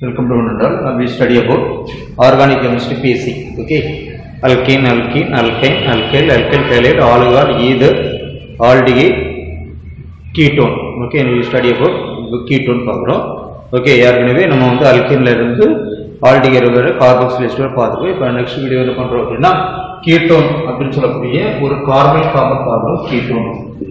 Welcome to Nandal. Uh, we study about organic chemistry basic. Okay. Alkene, alkene, alkyne, alkyl, alkyl halide, alcohol, ether, aldehyde, ketone. Okay. And we study about ketone பார்க்குறோம் okay ஏற்கனவே நம்ம வந்து அல்கேன்ல இருந்து ஆல்டிகர் வரை கார்பாக்சிலேஸ்ட் வரை பார்த்துருக்கோம் இப்போ next video என்ன பண்ணுறோம் அப்படின்னா கீட்டோன் அப்படின்னு சொல்லக்கூடிய ஒரு கார்பன் கார்பன் பார்க்குறோம் கீட்டோன்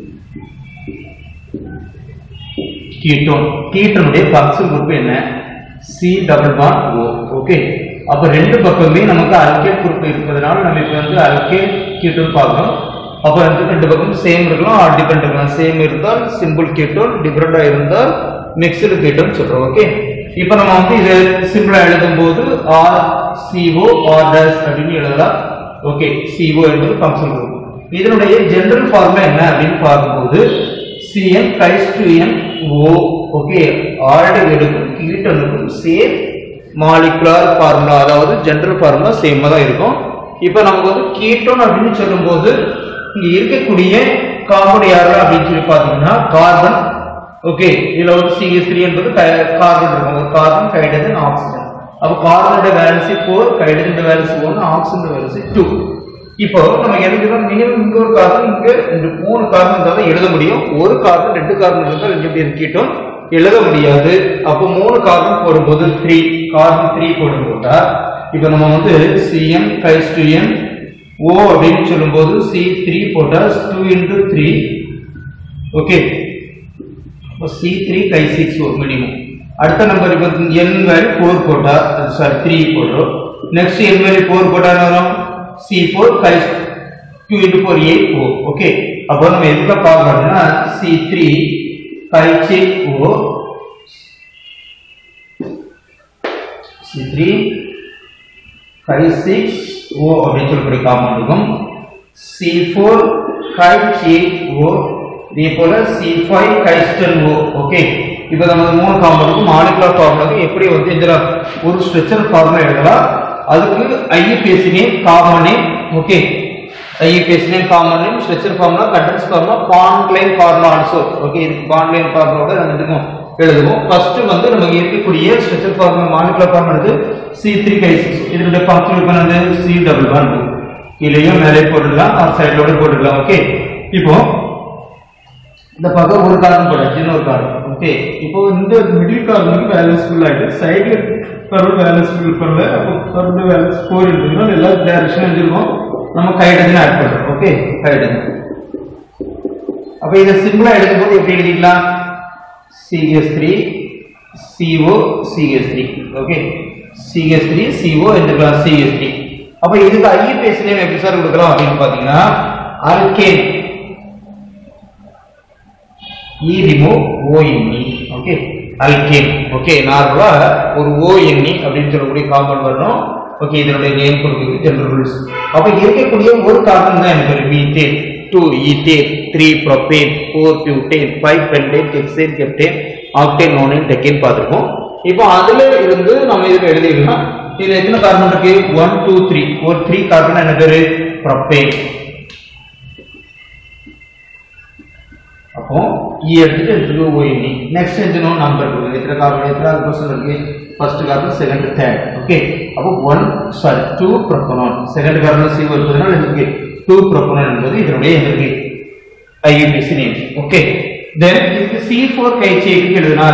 கீட்டோன் கீட்டனுடைய ஃபங்க்ஷன் குரூப் என்ன C double bond O okay அப்ப ரெண்டு பக்கமே நமக்கு அல்கேட் குரூப் இருப்பதனால நம்ம இப்ப வந்து அல்கேட் கீட்டோன் பார்க்கணும் அப்ப வந்து ரெண்டு பக்கம் சேம் இருக்கலாம் ஆர் டிஃபரெண்ட் இருக்கலாம் சேம் இருந்தால் சிம்பிள் கீட்டோன் டிஃபரெண்டா இருந்தால் மிக்சடு கீட்டோன் சொல்றோம் ஓகே இப்ப நம்ம வந்து இது சிம்பிளா எழுதும் போது ஆர் சிஓ ஆர் டேஸ் அப்படின்னு எழுதலாம் ஓகே சிஓ என்பது ஃபங்க்ஷன் குரூப் இதனுடைய ஜெனரல் ஃபார்முலா என்ன அப்படின்னு பார்க்கும்போது Cn raise to n O okay ஆல்டிகைடுக்கும் கீட்டனுக்கும் சேம் மாலிகுலார் ஃபார்முலா அதாவது ஜெனரல் ஃபார்முலா சேமா தான் இருக்கும் இப்போ நமக்கு வந்து கீட்டோன் அப்படின்னு சொல்லும்போது இங்க இருக்கக்கூடிய காம்பவுண்ட் யாரெல்லாம் அப்படின்னு சொல்லி பார்த்தீங்கன்னா கார்பன் ஓகே இதுல வந்து சிஎஸ் த்ரீ என்பது கார்பன் இருக்கும் ஒரு கார்பன் ஹைட்ரஜன் ஆக்சிஜன் அப்போ கார்பனோட valency four hydrogen valency one oxygen valency two இப்போ நம்ம எழுதுறோம் மினிமம் இங்க ஒரு கார்பன் இங்க இந்த மூணு கார்பன் இருந்தால் தான் எழுத முடியும் ஒரு கார்பன் ரெண்டு கார்பன் இருந்தால் ரெண்டு எப்படி இருக்கட்டும் எழுத முடியாது அப்போ மூணு கார்பன் போடும்போது த்ரீ கார்பன் த்ரீ போடும் போட்டா இப்போ நம்ம வந்து சிஎம் கைஸ் டு என் ஓ அப்படின்னு சொல்லும்போது சி த்ரீ போட்டா டூ இன்டூ த்ரீ ஓகே அப்போ சி த்ரீ கை சிக்ஸ் ஓ மினிமம் அடுத்த நம்பர் இப்போ என் வேல்யூ ஃபோர் போட்டா சாரி த்ரீ போடுறோம் நெக்ஸ்ட் என் வேல்யூ ஃபோர் போட்டா என்ன வரும் சி ஃபோர் கை two into four eight O okay அப்போ நம்ம எதுக்கு பார்க்கணும்னா சி த்ரீ கை சிக் ஓ சி த்ரீ கை சிக்ஸ் ஓ அப்படின்னு சொல்லக்கூடிய காம்பவுண்ட் இருக்கும் சி ஃபோர் கை சிக் ஓ இதே போல சி ஃபைவ் கைஸ்டன் ஓ ஓகே இப்போ நம்ம மூணு காம்பவுண்டுக்கும் மாலிகுலர் ஃபார்முலாக்கு எப்படி வந்து இதுல ஒரு ஸ்ட்ரக்சர் ஃபார்முலா எழுதலாம் அதுக்கு IUPAC name common name okay IUPAC name common name structure formula condensed formula bond line formula also okay இதுக்கு பாண்ட் லைன் ஃபார்முலாவோட நம்ம இதுக்கும் எழுதுவோம் ஃபர்ஸ்ட் வந்து நமக்கு இருக்கக்கூடிய ஸ்ட்ரக்சர் ஃபார்முலா மாலிகுலர் ஃபார்முலா வந்து சி த்ரீ கை சிக்ஸ் இதனுடைய ஃபங்க்ஷன் பண்ணது சி டபுள் ஒன் கீழேயும் மேலே போட்டுடலாம் ஆர் சைடோட போட்டுடலாம் ஓகே இப்போ இந்த பக்கம் ஒரு கார்பன் போடாச்சு இன்னொரு கார்பன் ஓகே இப்போ இந்த மிடில் கார்பனுக்கு பேலன்ஸ் ஃபுல் ஆயிட்டு சைடு கார்பன் பேலன்ஸ் ஃபுல் பண்ணல அப்போ கார்பன் பேலன்ஸ் ஃபோர் இருக்குன்னா எல்லா டைரக்ஷன் எழுதிருக்கோம் நம்ம ஹைட்ரஜன் ஆட் பண்றோம் ஓகே ஹைட்ரஜன் அப்ப இதை சிம்பிளா எழுதும்போது எப்படி எழுதிக்கலாம் C H three C O C H three okay C H three C O எழுதிக்கலாம் சிஎஸ் த்ரீ அப்ப இதுக்கு ஐபிஎஸ் நேம் எப்படி சார் கொடுக்கலாம் அப்படின்னு பாத்தீங்கன்னா alkane e remove O N E okay alkane okay நார்மலா ஒரு ஓஎன்இ அப்படின்னு சொல்லக்கூடிய காம்பவுண்ட் வரணும் ஓகே இதனுடைய நேம் கொடுக்குறது ஜெனரல் ரூல்ஸ் அப்ப இருக்கக்கூடிய ஒரு கார்பன் தான் எனக்கு methane two ethane three propane four butane five pentane hexane heptane octane nonane decane பார்த்துருக்கோம் இப்போ அதுல இருந்து நம்ம இதுக்கு எழுதிக்கலாம் இதுல எத்தனை கார்பன் இருக்கு ஒன் டூ த்ரீ ஒரு த்ரீ கார்பன் என்ன பேரு ப்ரோபேன் அப்போ இ எடுத்துட்டு எடுத்துட்டு ஓஎன்இ நெக்ஸ்ட் எழுதணும் நம்பர் கொடுங்க எத்தனை கார்பன் எத்தனை பர்சன்ட் இருக்கு first carbon second third okay அப்போ one sorry two propanone second carbon C இருப்பதனால இதுக்கு டூ ப்ரொப்பனான் என்பது இதனுடைய எதற்கு ஐயுபிசி நேம் ஓகே தென் இதுக்கு சி ஃபோர் கைச்சிக்கு எழுதினால்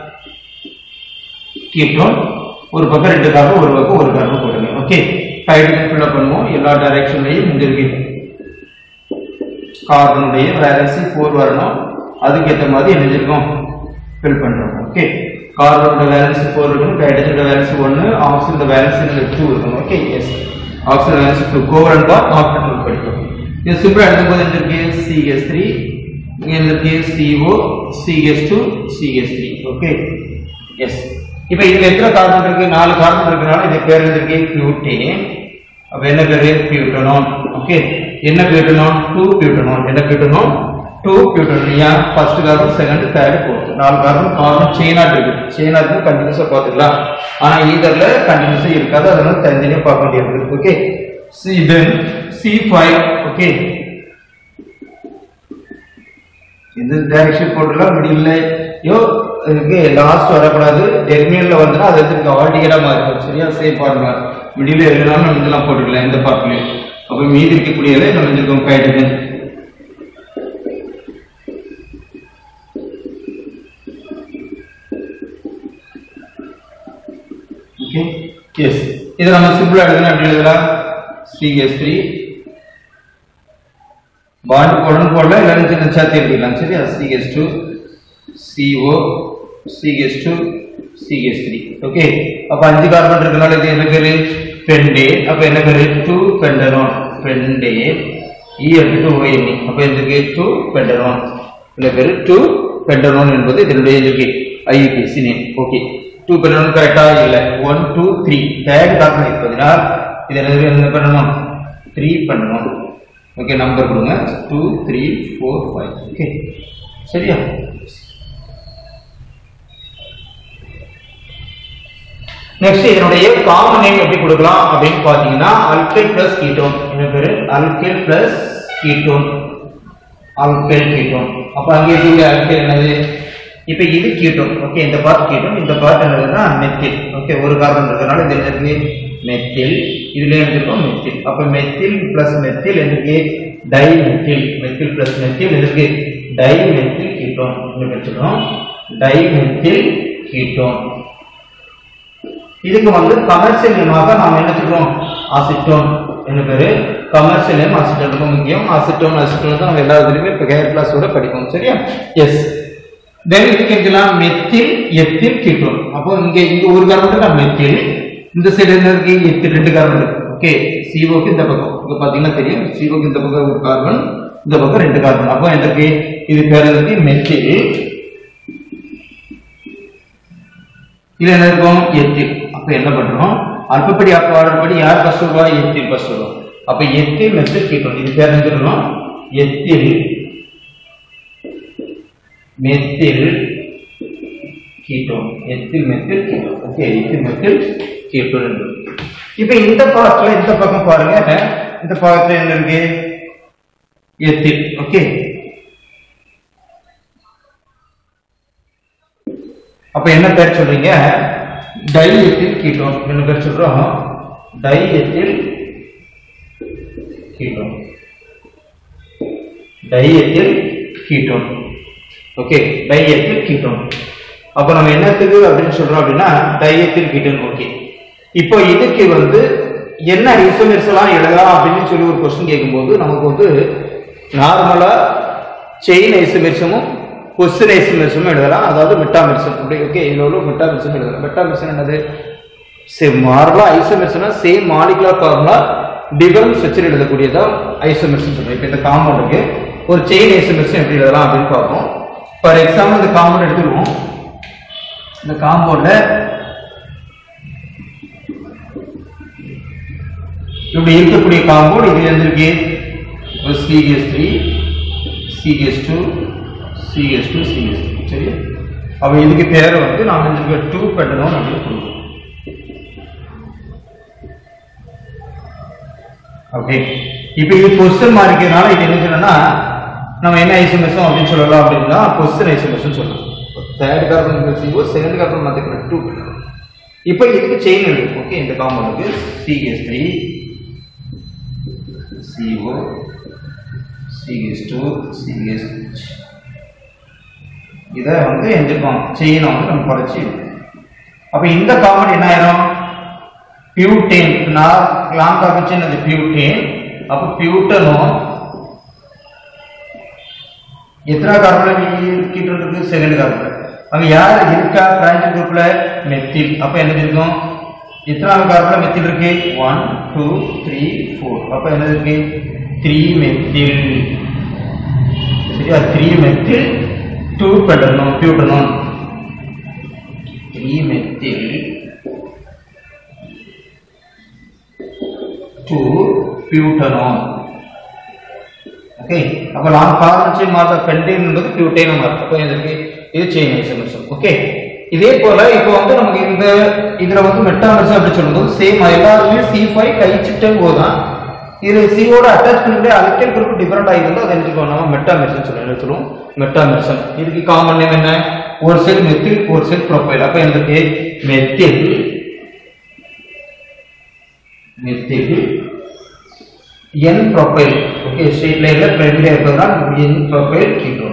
கீட்டோன் ஒரு பக்கம் ரெண்டு கார்பன் ஒரு பக்கம் ஒரு கார்பன் போடுங்க ஓகே ஹைட்ரஜன் ஃபில்அப் பண்ணுவோம் எல்லா டைரக்ஷன்லையும் இந்த இருக்கு கார்பனுடைய வேலன்சி ஃபோர் வரணும் அதுக்கேற்ற மாதிரி என்ன இருக்கும் ஃபில் பண்றோம் ஓகே கார்பனோட வேலன்சி ஃபோர் இருக்கணும் ஹைட்ரஜனோட வேலன்சி ஒன்று ஆக்சிஜனோட வேலன்சி டூ இருக்கணும் okay yes oxygen valency two covalent தான் ஆக்சிஜன் படிக்கும் இது சிம்பிளா எழுதும்போது என்ன இருக்கு சிஎஸ் த்ரீ இங்க இருக்கு C O C H two C H three okay yes இப்போ இதுல எத்தனை கார்பன் இருக்கு நாலு கார்பன் இருக்கனால இது பேர் இருக்கு பியூட்டேன் அப்ப என்ன பேரு பியூட்டனோன் ஓகே என்ன பியூட்டனோன் டூ பியூட்டனோன் என்ன பியூட்டனோன் டூ பியூட்டனோன் ஏன் first carbon second third fourth நாலு கார்பன் கார்பன் செயினா இருக்கு செயினா இருக்கு கண்டினியூஸா பார்த்துக்கலாம் ஆனா ஈதர்ல கண்டினியூஸா இருக்காது அதனால தனித்தனியா பார்க்க வேண்டியது okay C then C five okay இந்த டைரக்ஷன் போட்டுலாம் மிடில் யோ இதுக்கு லாஸ்ட் வரக்கூடாது டெர்மினல்ல வந்துன்னா அது இதுக்கு ஆல்டிகேட்டா மாறிடும் சரியா சேம் ஃபார்முலா மிடில் எதுனாலும் நம்ம இதெல்லாம் போட்டுக்கலாம் எந்த பார்ட்லயும் அப்போ மீதி இருக்கக்கூடியதை நம்ம செஞ்சிருக்கோம் ஹைட்ரஜன் ஓகே எஸ் இதை நம்ம சிம்பிளா எழுதலாம் எப்படி எழுதலாம் சிஎஸ் த்ரீ பாண்ட் போடணும் போடல இல்லைன்னு சின்ன சேர்த்து எழுதிக்கலாம் சரியா C H two C O C H two C H three okay அப்ப அஞ்சு கார்பன் இருக்கனால இது என்ன பேரு பெண்டே அப்ப என்ன பேரு டூ பெண்டனோன் பெண்டே இ எடுத்து ஓஎன்இ அப்ப இதுக்கு டூ பெண்டனோன் இல்ல பேரு டூ பெண்டனோன் என்பது இதனுடைய இதுக்கு IUPAC name okay two pentanone கரெக்டா இல்ல one two three third carbon இருப்பதனால் இது என்ன என்ன பண்ணணும் த்ரீ பண்ணணும் ஓகே நம்பர் கொடுங்க two three four five okay சரியா நெக்ஸ்ட் இதனுடைய காமன் நேம் எப்படி கொடுக்கலாம் அப்படின்னு பாத்தீங்கன்னா அல்கைல் பிளஸ் கீட்டோன் என்ன பேரு alkyl plus ketone alkyl ketone அப்ப அங்கே இருக்கக்கூடிய அல்கைல் என்னது இப்ப இது கீட்டோன் ஓகே இந்த பார்ட் கீட்டோன் இந்த பார்ட் என்னதுன்னா மெத்தில் ஓகே ஒரு கார்பன் இருக்கறனால இது என்னது மெத்தில் இதுல எடுத்துக்கோம் மெத்தில் அப்ப மெத்தில் பிளஸ் மெத்தில் எதுக்கு dimethyl methyl plus methyl எதுக்கு டை மெத்தில் கீட்டோன் என்ன வச்சுக்கிறோம் டை மெத்தில் கீட்டோன் இதுக்கு வந்து கமர்ஷியல் நேமாக நாம் என்ன சொல்றோம் அசிட்டோன் என்ன பேரு கமர்ஷியல் நேம் அசிட்டோன் ரொம்ப முக்கியம் அசிட்டோன் அசிட்டோன் தான் நம்ம எல்லா இதுலயுமே இப்போ ஹேர் கிளாஸோட படிப்போம் சரியா எஸ் தென் இதுக்கு இருக்கலாம் மெத்தில் எத்தில் கீட்டோன் அப்போ இங்க இங்க ஒரு கார்பன் இருக்கா மெத்தில் இந்த சைடு என்ன இருக்கு எத்தில் ரெண்டு கார்பன் இருக்கு ஓகே சிஓக்கு இந்த பக்கம் இங்க பாத்தீங்கன்னா தெரியும் சிஓக்கு இந்த பக்கம் ஒரு கார்பன் இந்த பக்கம் ரெண்டு கார்பன் அப்போ என்ன இருக்கு இது பேர் இருக்கு மெத்தில் இதுல என்ன இருக்கும் எத்தில் அப்ப என்ன பண்றோம் அல்பப்படி ஆர்டர் படி யார் ஃபர்ஸ்ட் வருவா எத்தில் ஃபர்ஸ்ட் வரும் அப்ப எத்தில் மெத்தில் கீட்டோன் இது பேர் என்ன சொல்லணும் ethyl methyl ketone ethyl methyl ketone okay ethyl methyl ketone என்பது இப்ப இந்த பார்ட்ல இந்த பக்கம் பாருங்க இந்த பக்கத்துல என்ன இருக்கு எத்தில் ஓகே அப்ப என்ன பேர் சொல்றீங்க டைஎத்தில் கீட்டோன் என்ன பேர் சொல்றோம் diethyl ketone diethyl ketone okay diethyl ketone அப்ப நம்ம என்னத்துக்கு அப்படின்னு சொல்றோம் அப்படின்னா டைஎத்தில் கீட்டோன் ஓகே இப்போ இதுக்கு வந்து என்ன ஐசோமெர்ஸ் எல்லாம் எழுதலாம் அப்படின்னு சொல்லி ஒரு கொஸ்டின் கேட்கும்போது நமக்கு வந்து நார்மலா செயின் ஐசோமெர்ஸமும் கொஸ்டின் ஐசோமெர்ஸும் எழுதலாம் அதாவது மெட்டாமெர்சன் அப்படி ஓகே இதில் உள்ள மெட்டாமெர்சன் எழுதலாம் மெட்டாமெர்சன் என்னது சேம் மார்பலா ஐசோமெர்சனா சேம் மாலிகுலர் ஃபார்முலா டிஃபரன்ஸ் வச்சு எழுதக்கூடியதான் ஐசோமெர்சன் சொல்றோம் இப்போ இந்த காம்பவுண்டுக்கு ஒரு செயின் ஐசோமெர்சன் எப்படி எழுதலாம் அப்படின்னு பார்ப்போம் ஃபார் எக்ஸாம்பிள் இந்த காம்பவுண்ட் எடுத்துருவோம் இந்த காம்பவுண்ட இப்படி இருக்கக்கூடிய காம்பவுண்ட் இது இருந்திருக்கு C H three C H two C H two C H சரி அப்ப இதுக்கு பேர் வந்து நாம் இதுக்கு டூ பண்ணணும் அப்படின்னு சொல்லுவோம் ஓகே இப்போ இது கொஸ்டின் மார்க்கிறதுனால இது என்ன சொல்லணும்னா நம்ம என்ன ஐசோமெர்சம் அப்படின்னு சொல்லலாம் அப்படின்னா கொஸ்டின் ஐசோமெர்சம் சொல்லலாம் third carbon C O second carbon மாற்றிக்கிறேன் டூ இப்போ இதுக்கு செயின் எழுதும் ஓகே இந்த காம்பவுண்டுக்கு C H three CO, CH2, CH இதை வந்து எஞ்சிருக்கோம் செயினை வந்து நம்ம குறைச்சி அப்ப இந்த காம்பவுண்ட் என்ன ஆயிரும் பியூட்டேன் நான் லாங் காம்பிச்சன் அது பியூட்டேன் அப்ப பியூட்டனும் எத்தனை கார்பன் கிட்ட இருக்கு செகண்ட் கார்பன் அங்க யார் இருக்கா பிரான்ச் குரூப்ல மெத்தில் அப்ப என்ன இருக்கும் எத்தனாவது கார்பன்ல மெத்தில் இருக்கு ஒன் டூ த்ரீ ஃபோர் அப்ப என்ன இருக்கு த்ரீ மெத்தில் சரியா த்ரீ மெத்தில் டூ பெட்டனும் butanone three methyl two butanone okay அப்ப நான் காரணம் மாத்த பென்டேன் என்பது பியூட்டேன் மாறும் அப்போ இதுக்கு இது செயின் ஐசோமெர்சம் ஓகே இதே போல இப்போ வந்து நமக்கு இந்த இதுல வந்து மெட்டாமெர்சம் அப்படி சொல்லும்போது சேம் எல்லாருமே சி ஃபைவ் கைச்சிட்டம் போதுதான் இது சிஓட அட்டாச்மெண்ட் அல்கைல் குரூப் டிஃபரெண்ட் ஆகிருந்தா அதை என்ன நம்ம மெட்டாமெர்சம் சொல்லுவோம் என்ன சொல்லுவோம் மெட்டாமெர்சம் இதுக்கு காமன் நேம் என்ன ஒரு சைடு மெத்தில் ஒரு சைடு ப்ரொபைல் அப்ப எனக்கு மெத்தில் மெத்தில் என் ப்ரொபைல் ஓகே ஸ்ட்ரெயிட் லைன்ல பிரைமரியா இருப்பதுனால் என் ப்ரொபைல் கீட்டோன்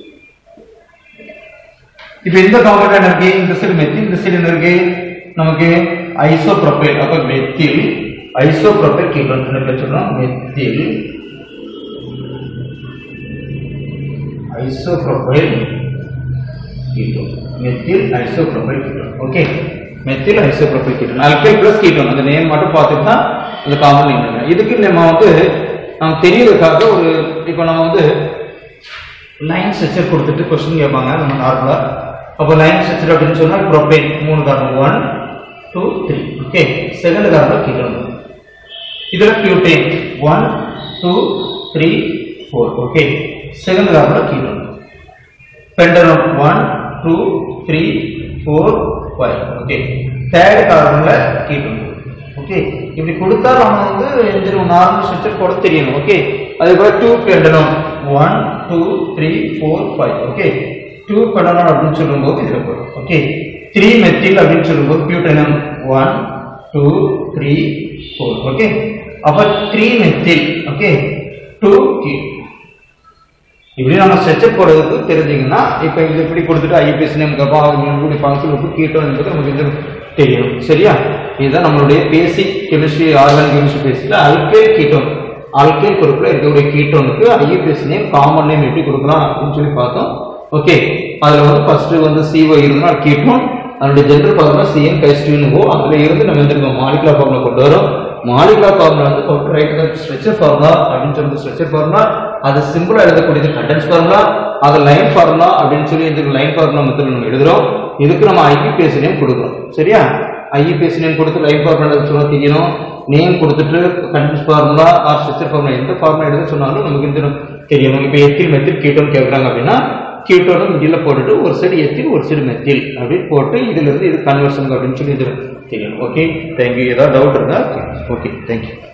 இப்போ இந்த காம்பவுண்ட் என்ன இருக்கு இந்த சைடு மெத்தில் இந்த சைடு என்ன இருக்கு நமக்கு ஐசோப்ரோபைல் அப்ப மெத்தில் ஐசோப்ரோபைல் கீட்டோன் என்ன சொல்றோம் methyl isopropyl ketone methyl isopropyl ketone okay methyl isopropyl ketone alkyl plus ketone அந்த நேம் மட்டும் பார்த்துட்டு தான் இந்த காம்பவுண்ட் நீங்க இதுக்கு நம்ம வந்து நம்ம தெரியறதுக்காக ஒரு இப்போ நம்ம வந்து லைன் ஸ்ட்ரக்சர் கொடுத்துட்டு கொஸ்டின் கேட்பாங்க நம்ம நார்மலா அப்போ லைன் ஸ்ட்ரக்சர் அப்படின்னு சொன்னா ப்ரோபேன் மூணு காரணம் one two three okay second காரணம் கீட்டோன் இதுல butane one two three four okay second காரணம் ketone pentanone one two three four five okay third கார்பன்ல கீட்டோன் ஓகே இப்படி கொடுத்தா நம்ம வந்து எழுதிரும் நார்மல் ஸ்ட்ரக்சர் போட தெரியணும் ஓகே அதே போல two pentanone one two three four five okay two pentanone அப்படின்னு சொல்லும்போது இதுல போடும் ஓகே த்ரீ மெத்தில் அப்படின்னு சொல்லும்போது butanone one two three four okay அப்ப த்ரீ மெத்தில் ஓகே டூ கீ இப்படி நம்ம ஸ்ட்ரக்சர் போடுறதுக்கு தெரிஞ்சிங்கன்னா இப்போ இது இப்படி கொடுத்துட்டு ஐபிஎஸ் நேம் கப்பா ஃபங்க்ஷன் கீட்டோம் என்பது நமக்கு இது தெரியணும் சரியா இதுதான் நம்மளுடைய பேசிக் கெமிஸ்ட்ரி ஆர்கானிக் கெமிஸ்ட்ரி பேசிக்கல அல்கைல் கீட்டோன் அல்கைல் குரூப்ல இருக்கக்கூடிய கீட்டோனுக்கு ஐபிஎஸ் நேம் காமன் நேம் எப்படி கொடுக்கலாம் அப்படின்னு சொல்லி பார்த்தோம் ஓகே அதுல வந்து ஃபர்ஸ்ட் வந்து சிஓ இருந்தால் கீட்டோன் அதனுடைய ஜென்ரல் ஃபார்முலா சிஎன் கைஸ்டின் ஓ அதுல இருந்து நம்ம எந்திருக்கோம் மாலிகுலர் ஃபார்முலா கொண்டு வரோம் மாலிகுலர் ஃபார்முலா வந்து கொண்டு ரைட் ஸ்ட்ரெச்சர் ஃபார்முலா அப்படின்னு சொல்லிட்டு ஸ்ட்ரெச்சர் ஃபார்முலா அது சிம்பிளா எழுதக்கூடியது கண்டென்ஸ் ஃபார்முலா அது லைன் ஃபார்முலா அப்படின்னு சொல்லி இதுக்கு லைன் ஃபார்முலா மெத்தட் நம்ம எழுதுறோம் இதுக்கு நம்ம ஐபிஎஸ் நேம் கொடுக்குறோம் சரியா ஐபிஎஸ் நேம் கொடுத்து லைன் ஃபார்முலா சொல்ல தெரியணும் நேம் கொடுத்துட்டு condensed formula or structure formula எந்த ஃபார்முலா எழுத சொன்னாலும் நமக்கு இந்த தெரியணும் இப்போ எத்தில் மெத்தில் கீட்டோன்னு கேட்குறாங்க அப்படின்னா கீட்டோட மிடில் போட்டுட்டு ஒரு சைடு எத்தில் ஒரு சைடு மெத்தில் அப்படின்னு போட்டு இதுல இருந்து இது கன்வர்ஷன் அப்படின்னு சொல்லி இது தெரியணும் ஓகே தேங்க்யூ ஏதாவது டவுட் இருந்தா ஓகே தேங்க்யூ